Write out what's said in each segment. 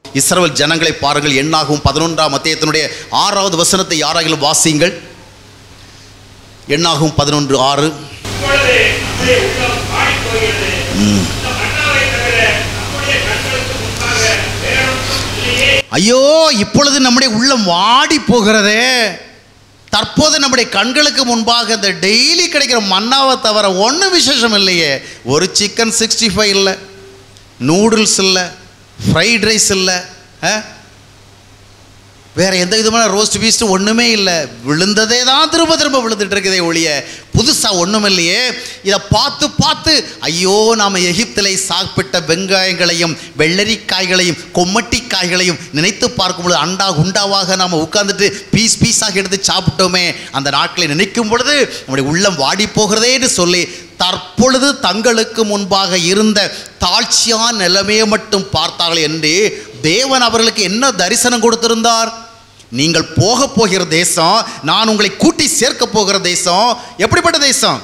இஸ்ரவேல் ஜனங்களை பாருங்கள் எண்ணாகும் பதினொன்றாம் அத்தியாயத்தினுடைய ஆறாவது வசனத்தை யாராகிலும் வாசியுங்கள் எண்ணாகும் பதினொன்று ஆறு இப்பொழுது நம்முடைய உள்ளம் ஆடிப் போகிறது இந்த மன்னாவை தவிர நம்முடைய கண்களுக்கு முன்பாக வேறொன்றும் இல்லையே ஐயோ இப்பொழுது நம்முடைய உள்ளம் வாடி போகிறதே தற்போது நம்முடைய கண்களுக்கு முன்பாக இந்த டெய்லி கிடைக்கிற மன்னாவை தவிர ஒன்றும் விசேஷம் இல்லையே ஒரு சிக்கன் சிக்ஸ்டி ஃபைவ் இல்லை நூடுல்ஸ் இல்லை ஃப்ரைட் ரைஸ் இல்லை ஆ? வேற எந்த விதமான ரோஸ்ட் பீஸ்ட் ஒன்றுமே இல்லை விழுந்ததே தான் திரும்ப திரும்ப விழுந்துட்டு இருக்குதே ஒழிய புதுசாக ஒன்றும் இல்லையே இதை பார்த்து பார்த்து ஐயோ நாம் எகிப்திலே சாப்பிட்ட வெங்காயங்களையும் வெள்ளரிக்காய்களையும் கொம்மட்டிக்காய்களையும் நினைத்து பார்க்கும்பொழுது அண்டா குண்டாவாக நாம் உட்கார்ந்துட்டு பீஸ் பீஸாக எடுத்து சாப்பிட்டோமே அந்த நாட்களை நினைக்கும் பொழுது நம்முடைய உள்ளம் வாடி போகிறதேன்னு சொல்லி தற்பொழுது தங்களுக்கு முன்பாக இருந்த தாழ்ச்சியான நிலைமையை மட்டும் பார்த்தார்கள் என்று தேவன் அவர்களுக்கு என்ன தரிசனம் கொடுத்திருந்தார் நீங்கள் போக போகிற தேசம் நான் உங்களை கூட்டி சேர்க்க போகிற தேசம் எப்படிப்பட்ட தேசம்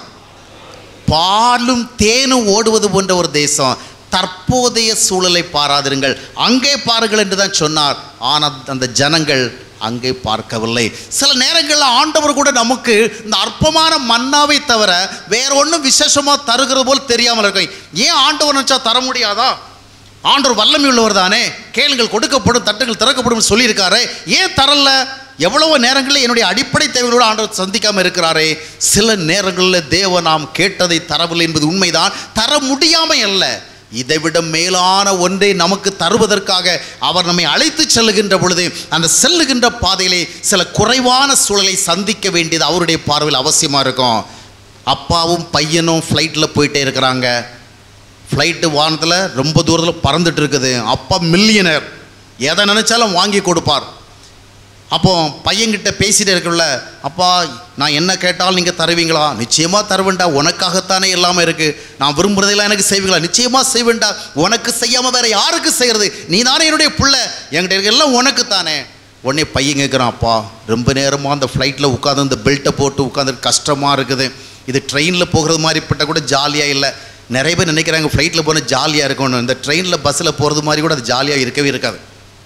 பாலும் தேனும் ஓடுவது போன்ற ஒரு தேசம் தற்போதைய சூழலை பாராதிருங்கள் அங்கே பாருங்கள் என்று தான் சொன்னார் ஆனால் அந்த ஜனங்கள் அங்கே பார்க்கவில்லை சில நேரங்களில் ஆண்டவர் கூட நமக்கு இந்த அற்பமான மன்னாவை தவிர வேற ஒன்றும் விசேஷமாக தருகிறது போல் தெரியாமல் இருக்கும் ஏன் ஆண்டவர் நினச்சா தர முடியாதா ஆண்டவர் வல்லமை உள்ளவர் தானே கேளுங்கள் கொடுக்கப்படும் தட்டுகள் திறக்கப்படும் சொல்லியிருக்காரு ஏன் தரல எவ்வளவோ நேரங்களில் என்னுடைய அடிப்படை தேவைகளோடு ஆண்டவர் சந்திக்காமல் இருக்கிறாரே சில நேரங்களில் தேவ நாம் கேட்டதை தரவில்லை என்பது உண்மைதான் தர முடியாமை அல்ல இதைவிட மேலான ஒன்றை நமக்கு தருவதற்காக அவர் நம்மை அழைத்து செல்லுகின்ற பொழுது அந்த செல்லுகின்ற பாதையிலே சில குறைவான சூழலை சந்திக்க வேண்டியது அவருடைய பார்வையில் அவசியமாக இருக்கும் அப்பாவும் பையனும் ஃப்ளைட்டில் போயிட்டே இருக்கிறாங்க ஃப்ளைட்டு வானத்தில் ரொம்ப தூரத்தில் பறந்துட்டு இருக்குது அப்பா மில்லியனர் எதை நினச்சாலும் வாங்கி கொடுப்பார் அப்போ பையன்கிட்ட பேசிட்டு இருக்கல அப்பா நான் என்ன கேட்டாலும் நீங்கள் தருவீங்களா நிச்சயமாக தருவேண்டா உனக்காகத்தானே எல்லாமே இருக்குது நான் விரும்புறதெல்லாம் எனக்கு செய்வீங்களா நிச்சயமாக செய்வேண்டா உனக்கு செய்யாமல் வேற யாருக்கு செய்கிறது நீ தானே என்னுடைய புள்ள என்கிட்ட இருக்க எல்லாம் உனக்கு தானே உடனே பையன் கேட்குறான் அப்பா ரொம்ப நேரமாக அந்த ஃப்ளைட்டில் உட்காந்து இந்த பெல்ட்டை போட்டு உட்காந்து கஷ்டமாக இருக்குது இது ட்ரெயினில் போகிறது மாதிரிப்பட்ட கூட ஜாலியாக இல்லை நிறைய பேர் நினைக்கிறாங்க ஃப்ளைட்டில் போனால் ஜாலியாக இருக்கணும் இந்த ட்ரெயினில் பஸ்ஸில் போகிறது மாதிரி கூட அது ஜாலியாக இருக்கவே இருக்காது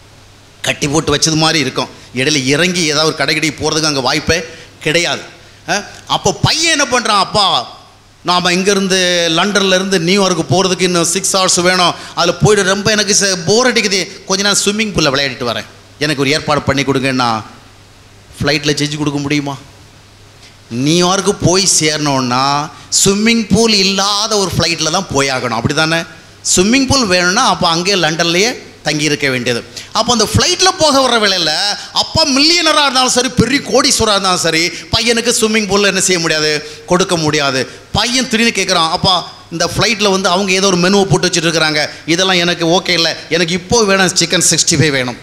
கட்டி போட்டு வச்சது மாதிரி இருக்கும் இடையில இறங்கி ஏதாவது ஒரு கடைக்கடி போகிறதுக்கு அங்கே வாய்ப்பே கிடையாது அஹ், அப்போ பையன் என்ன பண்ணுறான் அப்பா நாம் இங்கேருந்து லண்டன்லேருந்து நியூயார்க்கு போகிறதுக்கு இன்னும் சிக்ஸ் ஹவர்ஸ் வேணும் அதில் போயிட்டு ரொம்ப எனக்கு போர் அடிக்குது கொஞ்ச நேரம் ஸ்விம்மிங் பூலில் விளையாடிட்டு வரேன் எனக்கு ஒரு ஏற்பாடு பண்ணி கொடுங்கன்னா ஃப்ளைட்டில் செஞ்சு கொடுக்க முடியுமா நியூயார்க்கு போய் சேரணுன்னா ஸ்விம்மிங் பூல் இல்லாத ஒரு ஃப்ளைட்டில் தான் போயாகணும் அப்படி தானே ஸ்விம்மிங் பூல் வேணும்னா அப்போ அங்கேயே லண்டன்லேயே தங்கி இருக்க வேண்டியது அப்போ அந்த ஃப்ளைட்டில் போக வர வேலையில் அப்பா மில்லியனராக இருந்தாலும் சரி பெரிய கோடீஸ்வராக இருந்தாலும் சரி பையனுக்கு ஸ்விம்மிங் பூலில் என்ன செய்ய முடியாது கொடுக்க முடியாது பையன் திடீர்னு கேட்குறான் அப்பா இந்த ஃப்ளைட்டில் வந்து அவங்க ஏதோ ஒரு மெனுவை போட்டு வச்சுட்டு இருக்கிறாங்க இதெல்லாம் எனக்கு ஓகே இல்லை எனக்கு இப்போ வேணும் சிக்கன் சிக்ஸ்டி ஃபைவ் வேணும்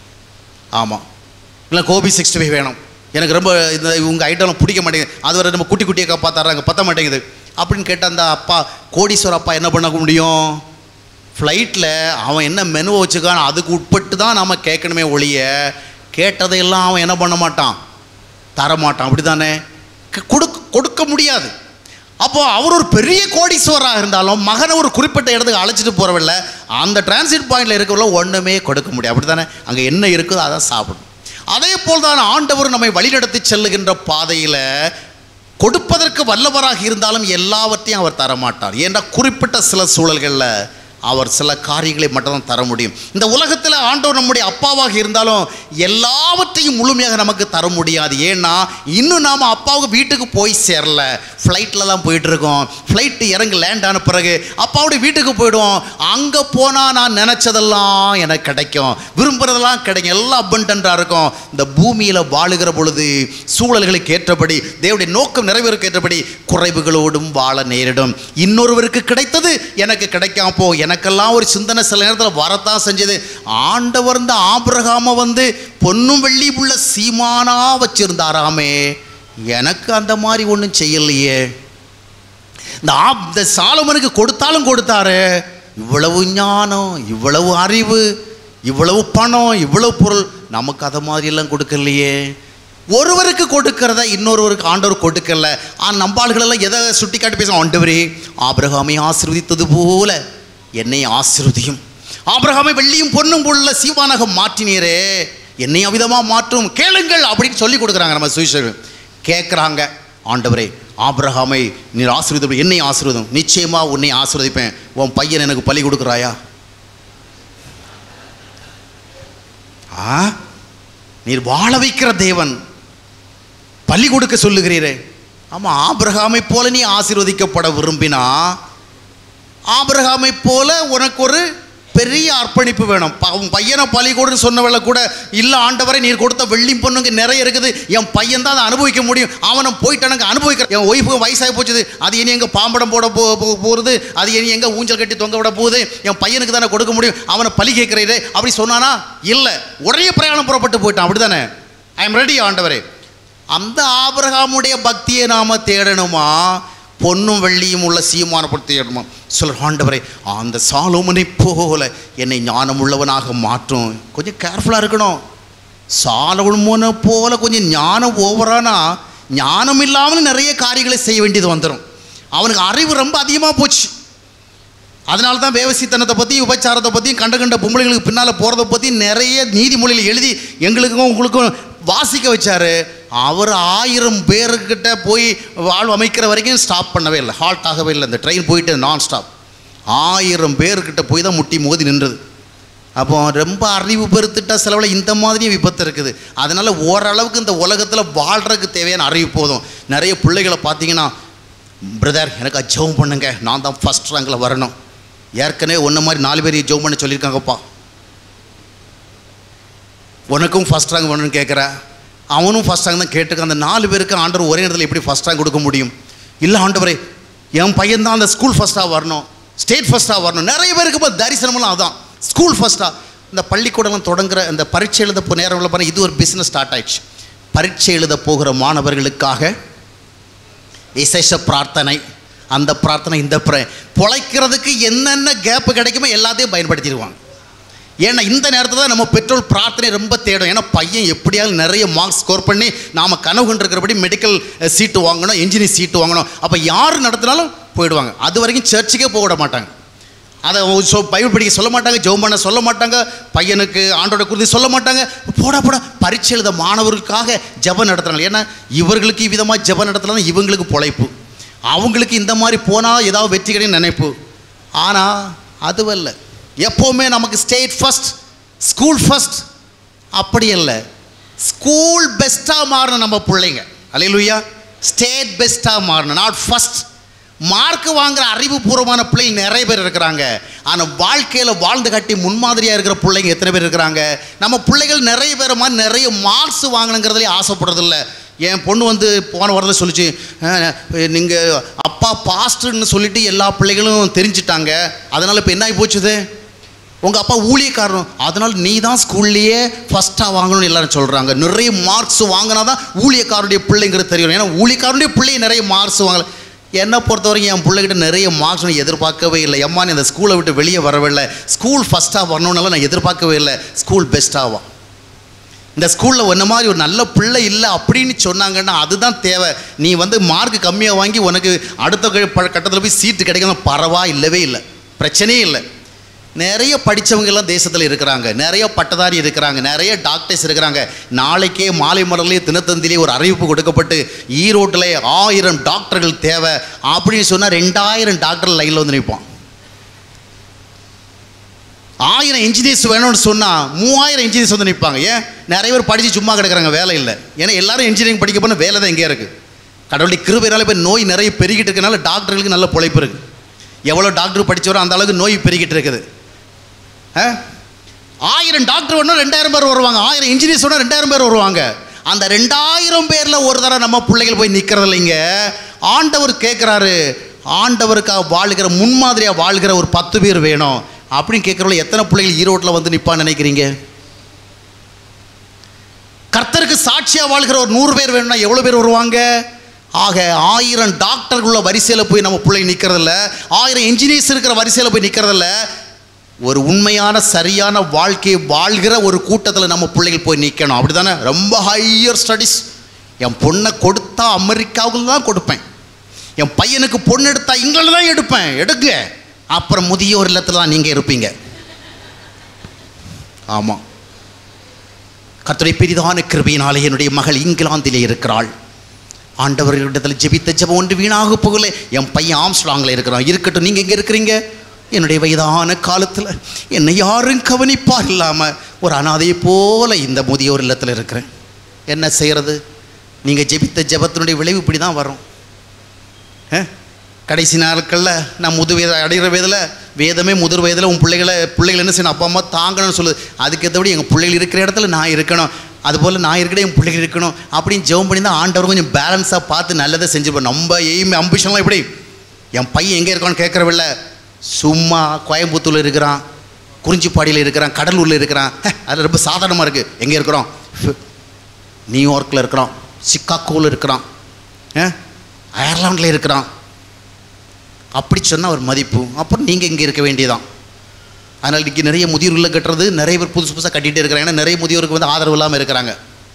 ஆமாம் இல்லை கோபி சிக்ஸ்டி ஃபைவ் வேணும் எனக்கு ரொம்ப இந்த உங்கள் ஐட்டம்லாம் பிடிக்க மாட்டேங்குது அது வரை நம்ம குட்டி குட்டியாக காப்பாற்றுறாங்க பத்த மாட்டேங்குது அப்படின்னு கேட்ட அந்த அப்பா கோடீஸ்வர அப்பா என்ன பண்ண முடியும் ஃப்ளைட்டில் அவன் என்ன மெனுவை வச்சுக்கான் அதுக்கு உட்பட்டு தான் நாம் கேட்கணுமே ஒழிய கேட்டதையெல்லாம் அவன் என்ன பண்ண மாட்டான் தர மாட்டான் அப்படி தானே கொடுக்க கொடுக்க முடியாது அப்போ அவர் ஒரு பெரிய கோடீஸ்வராக இருந்தாலும் மகனை ஒரு குறிப்பிட்ட இடத்துக்கு அழைச்சிட்டு போகிறவில்ல அந்த டிரான்சிட் பாயிண்டில் இருக்கிறவங்கள ஒன்றுமே கொடுக்க முடியாது அப்படி தானே அங்கே என்ன இருக்குதோ அதை சாப்பிடும் அதே போல் தான் ஆண்டவர் நம்மை வழிநடத்தி செல்லுகின்ற பாதையில் கொடுப்பதற்கு வல்லவராக இருந்தாலும் எல்லாவற்றையும் அவர் தரமாட்டார் ஏன்னா குறிப்பிட்ட சில சூழல்களில் அவர் சில காரியங்களை மட்டும்தான் தர முடியும் இந்த உலகத்தில் ஆண்டவர் நம்முடைய அப்பாவாக இருந்தாலும் எல்லாவற்றையும் முழுமையாக நமக்கு தர முடியாது ஏன்னா இன்னும் நாம் அப்பாவுக்கு வீட்டுக்கு போய் சேரல ஃப்ளைட்டில் தான் போயிட்டு இருக்கோம் ஃப்ளைட்டு இறங்கி லேண்ட் ஆன பிறகு அப்பாவுடைய வீட்டுக்கு போயிடுவோம் அங்கே போனால் நான் நினச்சதெல்லாம் எனக்கு கிடைக்கும் விரும்புகிறதெல்லாம் கிடைக்கும் எல்லாம் அபண்டன்ட்டாக இருக்கும் இந்த பூமியில் வாழுகிற பொழுது சூழல்களுக்கு ஏற்றபடி தேவனுடைய நோக்கம் நிறைவேறுக்கு ஏற்றபடி குறைவுகளோடும் வாழ நேரிடும் இன்னொருவருக்கு கிடைத்தது எனக்கு கிடைக்காம போ எனக்கெல்லாம் ஒரு சிந்தனை சில நேரத்தில் வரத்தான் செஞ்சது ஆண்டவர் இந்த ஆபிரகாம வந்து பொன்னும் வெள்ளி உள்ள சீமானா வச்சிருந்தாராமே எனக்கு அந்த மாதிரி ஒன்றும் செய்யலையே இந்த ஆ இந்த சாலமனுக்கு கொடுத்தாலும் கொடுத்தாரு இவ்வளவு ஞானம் இவ்வளவு அறிவு இவ்வளவு பணம் இவ்வளவு பொருள் நமக்கு அதை மாதிரியெல்லாம் கொடுக்கலையே ஒருவருக்கு கொடுக்கிறத இன்னொருவருக்கு ஆண்டவர் கொடுக்கல ஆனால் நம்பாள்களெல்லாம் எதை சுட்டி காட்டி பேசுவோம் ஆண்டவரே ஆபிரகாமை ஆசீர்வதித்தது போல என்னை ஆசீர்வதியும் ஆபிரகாமை வெள்ளியும் பொன்னும் உள்ள சீவானாக மாற்றினீரே என்னை அவிதமாக மாற்றும் கேளுங்கள் அப்படின்னு சொல்லி கொடுக்குறாங்க நம்ம சுவிசேஷம் கேட்குறாங்க ஆண்டவரே ஆபிரகாமை நீர் ஆசீர்வதிப்ப என்னை ஆசீர்வதம் நிச்சயமா உன்னை ஆசீர்வதிப்பேன் உன் பையன் எனக்கு பலி கொடுக்குறாயா ஆ நீர் வாழ வைக்கிற தேவன் பலி கொடுக்க சொல்லுகிறீரே ஆமாம் ஆபிரகாமை போல நீ ஆசீர்வதிக்கப்பட விரும்பினா ஆபிரகாமை போல உனக்கு ஒரு பெரிய அர்ப்பணிப்பு வேணும் ப- உன் பையனை பலி கொடுன்னு சொன்னவள கூட இல்லை ஆண்டவரை நீர் கொடுத்த வெள்ளி பொண்ணுங்க நிறைய இருக்குது என் பையன் தான் அதை அனுபவிக்க முடியும் அவனை போயிட்டானுங்க அனுபவிக்கிற என் ஒய்ஃபுக்கு வயசாகி போச்சுது அது இனி எங்கே பாம்படம் போட போ போ- போகிறது அது இனி எங்கே ஊஞ்சல் கட்டி தொங்க விட போகுது என் பையனுக்கு தானே கொடுக்க முடியும் அவனை பலி கேட்கிறீரே அப்படி சொன்னானா இல்லை உடனே பிரயாணம் புறப்பட்டு போயிட்டான் அப்படி தானே ஐ எம் ரெடி ஆண்டவரே அந்த ஆபிரகாமுடைய பக்தியை நாம தேடணுமா பொன்னும் வெள்ளியும் உள்ள சீமானப்படுத்தி தேடணுமா சொல்ற ஆண்டவரே அந்த சாலோமனை போல என்னை ஞானம் உள்ளவனாக மாற்றும் கொஞ்சம் கேர்ஃபுல்லாக இருக்கணும் சாலோமனை போல கொஞ்சம் ஞானம் ஓவரானா ஞானம் இல்லாமல் நிறைய காரியங்களை செய்ய வேண்டியது வந்துடும் அவனுக்கு அறிவு ரொம்ப அதிகமாக போச்சு அதனால தான் வேவசித்தனத்தை பற்றியும் உபச்சாரத்தை பற்றியும் கண்ட கண்ட பொம்பளைங்களுக்கு பின்னால் போகிறத பற்றி நிறைய நீதிமொழியில் எழுதி எங்களுக்கும் உங்களுக்கும் வாசிக்க வச்சாரு அவர் ஆயிரம் பேர்கிட்ட போய் வாழ்வு அமைக்கிற வரைக்கும் ஸ்டாப் பண்ணவே இல்லை ஹால்ட் ஆகவே இல்லை இந்த ட்ரெயின் போயிட்டு நான் ஸ்டாப் ஆயிரம் பேர்கிட்ட போய் தான் முட்டி மோதி நின்றது அப்போ ரொம்ப அறிவு பெருத்துட்டா செலவில் இந்த மாதிரியும் விபத்து இருக்குது அதனால் ஓரளவுக்கு இந்த உலகத்தில் வாழ்கிறதுக்கு தேவையான அறிவு போதும் நிறைய பிள்ளைகளை பார்த்தீங்கன்னா பிரதர் எனக்கு ஜெபம் பண்ணுங்க நான் தான் ஃபஸ்ட் ரேங்கில் வரணும் ஏற்கனவே ஒன்றை மாதிரி நாலு பேர் ஜெபம் பண்ண சொல்லியிருக்காங்கப்பா உனக்கும் ஃபஸ்ட் ரேங்க் வேணும்னு கேட்குற அவனும் ஃபஸ்ட் ரேங்க் தான் கேட்டுக்க அந்த நாலு பேருக்கு ஆண்டவர் ஒரே இடத்துல எப்படி ஃபஸ்ட் ரேங்க் கொடுக்க முடியும் இல்லை ஆண்டவரே என் பையன் தான் அந்த ஸ்கூல் ஃபஸ்ட்டாக வரணும் ஸ்டேட் ஃபஸ்ட்டாக வரணும் நிறைய பேருக்கு இப்போ தரிசனமெல்லாம் அதான் ஸ்கூல் ஃபஸ்ட்டாக இந்த பள்ளிக்கூடம் தொடங்குற இந்த பரீட்சை எழுத போ நேரங்களில் பாருங்க இது ஒரு பிஸ்னஸ் ஸ்டார்ட் ஆயிடுச்சு பரீட்சை எழுத போகிற மாணவர்களுக்காக விசேஷ பிரார்த்தனை அந்த பிரார்த்தனை இந்த பிர பொழைக்கிறதுக்கு என்னென்ன கேப்பு கிடைக்குமோ எல்லாத்தையும் பயன்படுத்திடுவாங்க ஏன்னா இந்த நேரத்தில் தான் நம்ம பெட்ரோல் பிரார்த்தனை ரொம்ப தேடும் ஏன்னா பையன் எப்படியாவது நிறைய மார்க்ஸ் ஸ்கோர் பண்ணி நாம் கனவு கண்டிருக்கிறபடி மெடிக்கல் சீட்டு வாங்கணும் இன்ஜினியர் சீட்டு வாங்கணும் அப்போ யார் நடத்தினாலும் போயிடுவாங்க அது வரைக்கும் சர்ச்சுக்கே போக விட மாட்டாங்க அதை சொ பைபிள் படிக்க சொல்ல மாட்டாங்க ஜெபம் பண்ண சொல்ல மாட்டாங்க பையனுக்கு ஆண்டோட குறித்து சொல்ல மாட்டாங்க போடா போடா பரீட்சை எழுத மாணவர்களுக்காக ஜெபம் நடத்துறாங்க ஏன்னா இவர்களுக்கு இவ்விதமாக ஜெபம் நடத்தலாம் இவங்களுக்கு பொழைப்பு அவங்களுக்கு இந்த மாதிரி போனால் ஏதாவது வெற்றி கிடைக்கும் நினைப்பு ஆனால் அதுவல்ல எப்போவுமே நமக்கு ஸ்டேட் ஃபஸ்ட் ஸ்கூல் ஃபஸ்ட் அப்படி இல்லை ஸ்கூல் பெஸ்ட்டாக மாறணும் நம்ம பிள்ளைங்க அல்லையா ஸ்டேட் பெஸ்ட்டாக மாறணும் நாட் ஃபஸ்ட் மார்க் வாங்குற அறிவுபூர்வமான பிள்ளைங்க நிறைய பேர் இருக்கிறாங்க ஆனால் வாழ்க்கையில் வாழ்ந்து கட்டி முன்மாதிரியாக இருக்கிற பிள்ளைங்க எத்தனை பேர் இருக்கிறாங்க நம்ம பிள்ளைகள் நிறைய பேர் மாதிரி நிறைய மார்க்ஸ் வாங்கணுங்கிறதுலே ஆசைப்படுறதில்ல என் பொண்ணு வந்து போன வாரத்தில் சொல்லிச்சு நீங்கள் அப்பா பாஸ்டர்னு சொல்லிட்டு எல்லா பிள்ளைகளும் தெரிஞ்சிட்டாங்க அதனால் இப்போ என்ன ஆகி போச்சுது உங்கள் அப்பா ஊழியக்காரன் அதனால் நீ தான் ஸ்கூல்லையே ஃபஸ்ட்டாக வாங்கணும்னு எல்லாரும் சொல்கிறாங்க நிறைய மார்க்ஸ் வாங்கினா தான் ஊழியக்காரனுடைய பிள்ளைங்கிறது தெரியும் ஏன்னா ஊழியக்காரனுடைய பிள்ளைங்க நிறைய மார்க்ஸ் வாங்கல என்னை பொறுத்த வரைக்கும் என் பிள்ளைகிட்ட நிறைய மார்க்ஸ் நான் எதிர்பார்க்கவே இல்லை எம்மா நீ அந்த ஸ்கூலை விட்டு வெளியே வரவே இல்லை ஸ்கூல் ஃபஸ்ட்டாக வரணும்னால நான் எதிர்பார்க்கவே இல்லை ஸ்கூல் பெஸ்ட்டாவா இந்த ஸ்கூலில் ஒன்ன மாதிரி ஒரு நல்ல பிள்ளை இல்லை அப்படின்னு சொன்னாங்கன்னா அதுதான் தேவை நீ வந்து மார்க் கம்மியாக வாங்கி உனக்கு அடுத்த க- ப- கட்டத்தில் போய் சீட்டு கிடைக்கணும் பரவா இல்லவே இல்லை பிரச்சனையே இல்லை நிறைய படிச்சவங்க எல்லாம் தேசத்தில் இருக்கிறாங்க நிறைய பட்டதாரி இருக்கிறாங்க நிறைய டாக்டர்ஸ் இருக்கிறாங்க நாளைக்கே மாலை மலர்லேயே தினத்தந்திலே ஒரு அறிவிப்பு கொடுக்கப்பட்டு ஈரோட்டில் ஆயிரம் டாக்டர்கள் தேவை அப்படின்னு சொன்னால் ரெண்டாயிரம் டாக்டர் லைனில் வந்து நிற்பான் ஆயிரம் இன்ஜினியர்ஸ் வேணும்னு சொன்னால் மூவாயிரம் இன்ஜினியர்ஸ் வந்து நிற்பாங்க ஏன் நிறைய பேர் படித்து சும்மா கிடக்குறாங்க வேலை இல்லை ஏன்னா எல்லாரும் இன்ஜினியரிங் படிக்க போனால் வேலை தான் எங்கேயா இருக்குது கடவுளுடைய கிருபையினால இப்போ நோய் நிறைய பெருகிட்டு இருக்கனால டாக்டர்களுக்கு நல்ல பொழைப்பு இருக்குது எவ்வளோ டாக்டர் படிச்சவரோ அந்த அளவுக்கு நோய் பெருகிட்டு இருக்குது ஆ? ஆயிரம் டாக்டர் வேணும் ரெண்டாயிரம் பேர் வருவாங்க ஆயிரம் இன்ஜினியர்ஸ் வேணும் ரெண்டாயிரம் பேர் வருவாங்க அந்த ரெண்டாயிரம் பேரில் ஒரு தடவை நம்ம பிள்ளைகள் போய் நிற்கிறது இல்லைங்க ஆண்டவர் கேட்குறாரு ஆண்டவருக்காக வாழ்கிற முன்மாதிரியாக வாழ்கிற ஒரு பத்து பேர் வேணும் அப்படின்னு கேட்குறவங்கள எத்தனை பிள்ளைகள் ஈரோட்டில் வந்து நிற்பான்னு நினைக்கிறீங்க கர்த்தருக்கு சாட்சியாக வாழ்கிற ஒரு நூறு பேர் வேணும்னா எவ்வளோ பேர் வருவாங்க ஆக ஆயிரம் டாக்டர்களுள்ள வரிசையில் போய் நம்ம பிள்ளை நிற்கிறதில்ல ஆயிரம் இன்ஜினியர்ஸ் இருக்கிற வரிசையில் போய் நிற்கிறதில்ல ஒரு உண்மையான சரியான வாழ்க்கையை வாழ்கிற ஒரு கூட்டத்தில் நம்ம பிள்ளைகள் போய் நிற்கணும் அப்படி தானே ரொம்ப ஹையர் ஸ்டடீஸ் என் பொண்ணை கொடுத்தா அமெரிக்காவுக்கு தான் கொடுப்பேன் என் பையனுக்கு பொண்ணு எடுத்தா இங்கிலாந்து தான் எடுப்பேன் எடுங்க அப்புறம் முதியோர் இல்லத்தில் தான் நீங்கள் இருப்பீங்க ஆமாம் கர்த்தருடைய பெரிதான கிருபையினாலே என்னுடைய மகள் இங்கிலாந்திலே இருக்கிறாள் ஆண்டவர்களிடத்தில் ஜெபித்த ஜெபம் ஒன்று வீணாக போகல என் பையன் ஆம்ஸ்ட்ராங்கில் இருக்கிறான் இருக்கட்டும் நீங்கள் எங்கே இருக்கிறீங்க என்னுடைய வயதான காலத்தில் என்னை யாரும் கவனிப்பார் இல்லாமல் ஒரு அனாதையை போல இந்த முதியோர் இல்லத்தில் இருக்கிறேன் என்ன செய்கிறது நீங்கள் ஜெபித்த ஜெபத்தினுடைய விளைவு இப்படி தான் வரும் ஆ? கடைசி நாட்களில் நான் முது வயது அடைகிற வயதில் வேதமே முதிர் வயதில் உன் பிள்ளைகளை பிள்ளைகள் என்ன செய்யணும் அப்பா அம்மா தாங்கணும்னு சொல்லுது அதுக்கேற்றபடி எங்கள் பிள்ளைகள் இருக்கிற இடத்துல நான் இருக்கணும் அதுபோல் நான் இருக்கிற என் பிள்ளைகள் இருக்கணும் அப்படின்னு ஜெபம் பண்ணி தான் ஆண்டவர் கொஞ்சம் பேலன்ஸாக பார்த்து நல்லதை செஞ்சுருப்போம் நம்ம எய்ம் அம்பிஷன்லாம் எப்படி என் பையன் எங்கே இருக்கான்னு கேட்குறவில்ல சும்மா கோயம்புத்தூரில் இருக்கிறான் குறிஞ்சிப்பாடியில் இருக்கிறான் கடலூரில் இருக்கிறான் ஹே, அது ரொம்ப சாதாரணமாக இருக்குது எங்கே இருக்கிறோம் ஃபி- நியூயார்க்கில் இருக்கிறான் சிக்காகோவில் இருக்கிறான் ஆ? அயர்லாண்டில் இருக்கிறான் அப்படி சொன்னால் ஒரு மதிப்பு அப்புறம் நீங்கள் இங்கே இருக்க வேண்டியதான் அதனால் இன்றைக்கி நிறைய முதியோர்களை கட்டுறது நிறைய பேர் புதுசு புதுசாக கட்டிகிட்டே இருக்கிறாங்க ஏன்னா நிறைய முதியோருக்கு வந்து ஆதரவு இல்லாமல் இருக்கிறாங்க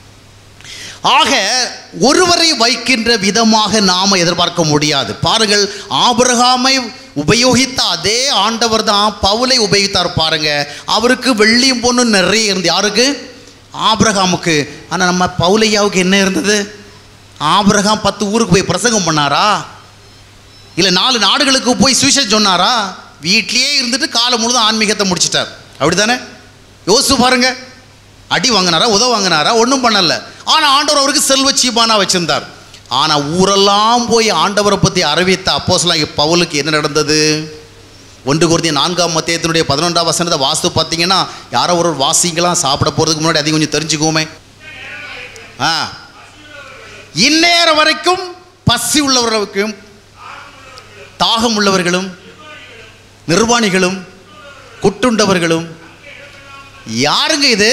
ஆக ஒருவரை வைக்கின்ற விதமாக நாம் எதிர்பார்க்க முடியாது பாருங்கள் ஆபிரகாமை உபயோகித்த அதே ஆண்டவர் தான் பவுலை உபயோகித்தார் பாருங்க அவருக்கு வெள்ளியும் பொண்ணும் நிறைய இருந்து யாருக்கு ஆபிரகாமுக்கு ஆனால் நம்ம பவுலையாவுக்கு என்ன இருந்தது ஆபிரகாம் பத்து ஊருக்கு போய் பிரசங்கம் பண்ணாரா இல்லை நாலு நாடுகளுக்கு போய் சுவிசேஷம் சொன்னாரா வீட்லயே இருந்துட்டு காலம் முழுதும் ஆன்மீகத்தை முடிச்சிட்டார் அப்படிதானே யோசிச்சு பாருங்க அடி வாங்கினாரா உதவ வாங்கினாரா ஒன்றும் பண்ணல ஆனால் ஆண்டவர் அவருக்கு செல்வ சீபானா வச்சிருந்தார் ஆனால் ஊரெல்லாம் போய் ஆண்டவரை பற்றி அறிவித்த அப்போஸ்லாம் பவுலுக்கு என்ன நடந்தது ஒன்று குருதிய நான்காம் மத்தியத்தினுடைய பதினொன்றாம் வசனத்தை வாஸ்து பார்த்தீங்கன்னா யாரோ ஒரு வாசிங்களாம் சாப்பிட போகிறதுக்கு முன்னாடி அதிகம் கொஞ்சம் தெரிஞ்சுக்குவோமே ஆ இந்நேரம் வரைக்கும் பசி உள்ளவர்களுக்கும் தாகம் உள்ளவர்களும் நிர்வாணிகளும் குட்டுண்டவர்களும் யாருங்க இது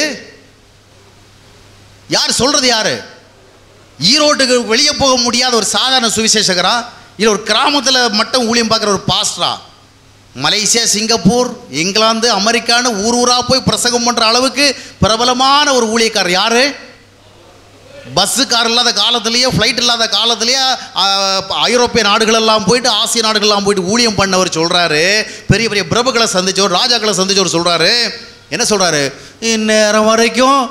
யார் சொல்றது யாரு ஈரோட்டுக்கு வெளியே போக முடியாத ஒரு சாதாரண சுவிசேஷகரா இல்லை ஒரு கிராமத்தில் மட்டும் ஊழியம் பார்க்குற ஒரு பாஸ்டரா மலேசியா சிங்கப்பூர் இங்கிலாந்து அமெரிக்கான்னு ஊர் ஊராக போய் பிரசங்கம் பண்ணுற அளவுக்கு பிரபலமான ஒரு ஊழியக்காரர் யாரு பஸ்ஸு கார் இல்லாத காலத்திலேயே ஃப்ளைட் இல்லாத காலத்திலேயே ஆ, ஐரோப்பிய நாடுகளெல்லாம் போயிட்டு ஆசிய நாடுகளெல்லாம் போயிட்டு ஊழியம் பண்ணவர் சொல்கிறாரு பெரிய பெரிய பிரபுக்களை சந்திச்சவர் ராஜாக்களை சந்திச்சவர் சொல்கிறாரு என்ன சொல்கிறாரு இந்நேரம் வரைக்கும்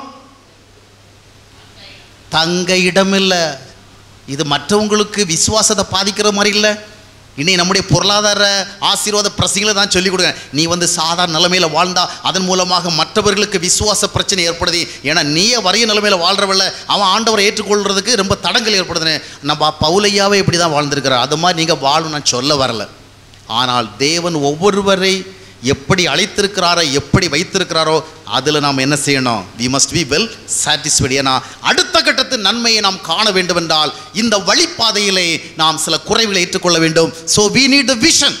தங்க இடம் இல்லை இது மற்றவங்களுக்கு விசுவாசத்தை பாதிக்கிற மாதிரி இல்லை இனி நம்முடைய பொருளாதார ஆசீர்வாத பிரசங்களை தான் சொல்லிக் கொடுங்க நீ வந்து சாதாரண நிலைமையில் வாழ்ந்தா அதன் மூலமாக மற்றவர்களுக்கு விசுவாச பிரச்சனை ஏற்படுது ஏன்னா நீயே வரைய நிலைமையில் வாழ்றவல்ல அவன் ஆண்டவரை ஏற்றுக்கொள்றதுக்கு ரொம்ப தடங்கள் ஏற்படுதுன்னு நம்ம பவுலையாவே இப்படி தான் வாழ்ந்திருக்கிறார் அது மாதிரி நீங்கள் வாழும் நான் சொல்ல வரல ஆனால் தேவன் ஒவ்வொருவரை எப்படி அழைத்திருக்கிறாரோ எப்படி வைத்திருக்கிறாரோ அதில் நாம் என்ன செய்யணும் we must be well satisfied ஏன்னா அடுத்த கட்டத்து நன்மையை நாம் காண வேண்டும் என்றால் இந்த வழிப்பாதையிலே நாம் சில குறைகளை ஏற்றுக்கொள்ள வேண்டும் so we need the vision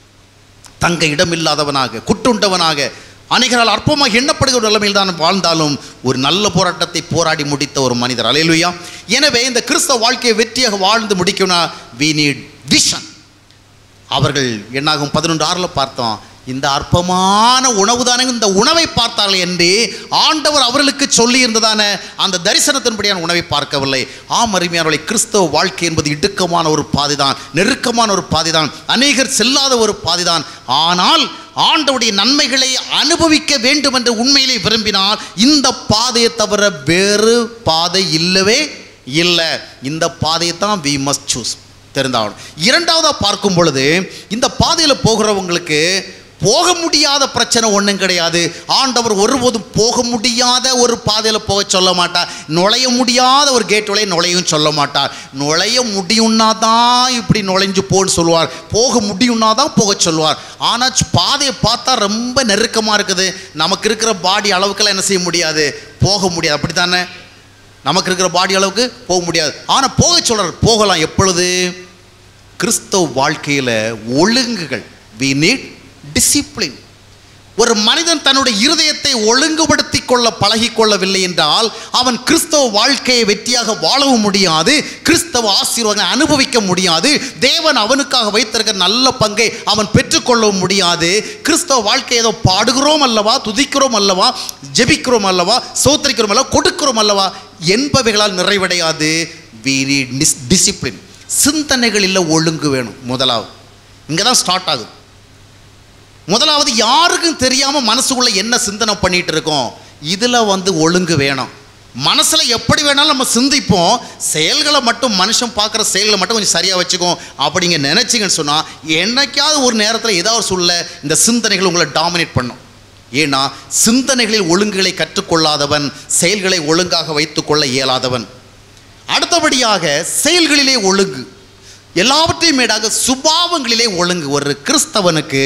தங்க இடமில்லாதவனாக குட்டுண்டவனாக அநேகரால் அற்பமாக எண்ணப்படுகிற ஒரு நிலைமையில் தான் வாழ்ந்தாலும் ஒரு நல்ல போராட்டத்தை போராடி முடித்த ஒரு மனிதர் அலையலுயா எனவே இந்த கிறிஸ்தவ வாழ்க்கையை வெற்றியாக வாழ்ந்து முடிக்கணும்னா வி நீட் விஷன் அவர்கள் என்னாகும் பதினொன்று ஆறில் பார்த்தோம் இந்த அற்பமான உணவு தானே இந்த உணவை பார்த்தார்கள் என்று ஆண்டவர் அவர்களுக்கு சொல்லி இருந்ததான அந்த தரிசனத்தின்படியான உணவை பார்க்கவில்லை ஆம் அருமையானவர்களை கிறிஸ்தவ வாழ்க்கை என்பது இடுக்கமான ஒரு பாதைதான் நெருக்கமான ஒரு பாதைதான் அநேகர் செல்லாத ஒரு பாதைதான் ஆனால் ஆண்டவுடைய நன்மைகளை அனுபவிக்க வேண்டும் என்று உண்மையிலே விரும்பினால் இந்த பாதையை தவிர வேறு பாதை இல்லவே இல்லை இந்த பாதையை தான் வி மஸ்ட் சூஸ் தெரிந்தாகணும் இரண்டாவதாக பார்க்கும் பொழுது இந்த பாதையில் போகிறவங்களுக்கு போக முடியாத பிரச்சனை ஒன்றும் கிடையாது ஆண்டவர் ஒருபோதும் போக முடியாத ஒரு பாதையில் போக சொல்ல மாட்டார் நுழைய முடியாத ஒரு கேட் வழியை நுழையும் சொல்ல மாட்டார் நுழைய முடியும்னா தான் இப்படி நுழைஞ்சு போன்னு சொல்லுவார் போக முடியும்னா தான் போக சொல்லுவார் ஆனால் பாதையை பார்த்தா ரொம்ப நெருக்கமாக இருக்குது நமக்கு இருக்கிற பாடி அளவுக்கெல்லாம் என்ன செய்ய முடியாது போக முடியாது அப்படி தானே நமக்கு இருக்கிற பாடி அளவுக்கு போக முடியாது ஆனால் போக சொல்கிறார் போகலாம் எப்பொழுது கிறிஸ்தவ வாழ்க்கையில் ஒழுங்குகள் வி நீட் டிசிப்ளின் ஒரு மனிதன் தன்னுடைய இருதயத்தை ஒழுங்குபடுத்தி கொள்ள பழகிக்கொள்ளவில்லை என்றால் அவன் கிறிஸ்தவ வாழ்க்கையை வெற்றியாக வாழவும் முடியாது கிறிஸ்தவ ஆசீர்வாதங்களை அனுபவிக்க முடியாது தேவன் அவனுக்காக வைத்திருக்கிற நல்ல பங்கை அவன் பெற்றுக்கொள்ளவும் முடியாது கிறிஸ்தவ வாழ்க்கை ஏதோ பாடுகிறோம் அல்லவா துதிக்கிறோம் அல்லவா ஜெபிக்கிறோம் அல்லவா சோத்திரிக்கிறோம் அல்லவா கொடுக்கிறோம் அல்லவா என்பவைகளால் நிறைவடையாது வி நீட் டிசிப்ளின் சிந்தனைகளில் ஒழுங்கு வேணும் முதலாவது இங்கே தான் ஸ்டார்ட் ஆகுது முதலாவது யாருக்கும் தெரியாமல் மனசுக்குள்ள என்ன சிந்தனை பண்ணிட்டு இருக்கோம் இதில் வந்து ஒழுங்கு வேணும் மனசில் எப்படி வேணாலும் நம்ம சிந்திப்போம் செயல்களை மட்டும் மனுஷன் பார்க்குற செயல்களை மட்டும் கொஞ்சம் சரியாக வச்சுக்கோம் அப்படிங்க நினச்சிங்கன்னு சொன்னால் என்னைக்காவது ஒரு நேரத்தில் ஏதாவது ஒரு சொல்ல இந்த சிந்தனைகள் உங்களை டாமினேட் பண்ணும் ஏன்னா சிந்தனைகளில் ஒழுங்குகளை கற்றுக்கொள்ளாதவன் செயல்களை ஒழுங்காக வைத்துக்கொள்ள இயலாதவன் அடுத்தபடியாக செயல்களிலே ஒழுங்கு எல்லாவற்றையும் மேடாக சுபாவங்களிலே ஒழுங்கு ஒரு கிறிஸ்தவனுக்கு